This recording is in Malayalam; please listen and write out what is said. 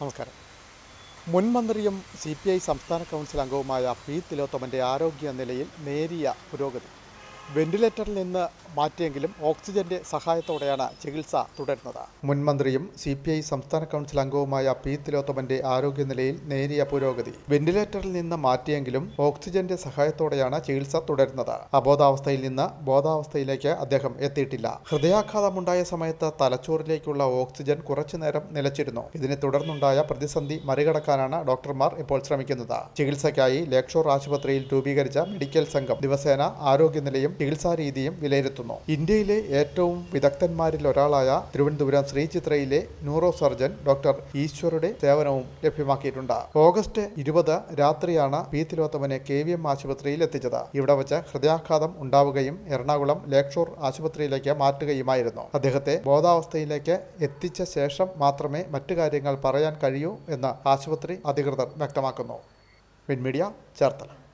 നമസ്കാരം മുൻ മന്ത്രിയും സി പി ഐ സംസ്ഥാന കൗൺസിൽ അംഗവുമായ പി തിലോത്തമൻ്റെ ആരോഗ്യ നിലയിൽ നേരിയ പുരോഗതി വെന്റിലേറ്ററിൽ നിന്ന് മാറ്റിയെങ്കിലും ഓക്സിജന്റെ സഹായത്തോടെയാണ് ചികിത്സ തുടരുന്നത് മുൻ മന്ത്രിയും സി പി ഐ സംസ്ഥാന കൗൺസിൽ അംഗവുമായ പി തിലോത്തമന്റെ ആരോഗ്യനിലയിൽ നേരിയ പുരോഗതി വെന്റിലേറ്ററിൽ നിന്ന് മാറ്റിയെങ്കിലും ഓക്സിജന്റെ സഹായത്തോടെയാണ് ചികിത്സ തുടരുന്നത് അബോധാവസ്ഥയിൽ നിന്ന് ബോധാവസ്ഥയിലേക്ക് അദ്ദേഹം എത്തിയിട്ടില്ല ഹൃദയാഘാതമുണ്ടായ സമയത്ത് തലച്ചോറിലേക്കുള്ള ഓക്സിജൻ കുറച്ചുനേരം നിലച്ചിരുന്നു ഇതിനെ തുടർന്നുണ്ടായ പ്രതിസന്ധി മറികടക്കാനാണ് ഡോക്ടർമാർ ഇപ്പോൾ ശ്രമിക്കുന്നത് ചികിത്സയ്ക്കായി ലേക്ഷോർ ആശുപത്രിയിൽ രൂപീകരിച്ച മെഡിക്കൽ സംഘം ദിവസേന ആരോഗ്യനിലയും ചികിത്സാരീതിയും വിലയിരുത്തുന്നു ഇന്ത്യയിലെ ഏറ്റവും വിദഗ്ധന്മാരിൽ ഒരാളായ തിരുവനന്തപുരം ശ്രീചിത്രയിലെ ന്യൂറോ സർജൻ ഡോക്ടർ ഈശ്വറുടെ സേവനവും ലഭ്യമാക്കിയിട്ടുണ്ട് ഓഗസ്റ്റ് ഇരുപത് രാത്രിയാണ് പി തിലോത്തമനെ കെ വി എം ആശുപത്രിയിൽ എത്തിച്ചത് ഇവിടെ വെച്ച് ഹൃദയാഘാതം ഉണ്ടാവുകയും എറണാകുളം ലേക്ഷോർ ആശുപത്രിയിലേക്ക് മാറ്റുകയുമായിരുന്നു അദ്ദേഹത്തെ ബോധാവസ്ഥയിലേക്ക് എത്തിച്ച ശേഷം മാത്രമേ മറ്റു കാര്യങ്ങൾ പറയാൻ കഴിയൂ എന്ന് ആശുപത്രി അധികൃതർ വ്യക്തമാക്കുന്നു വിൻമീഡിയ ചേർത്തല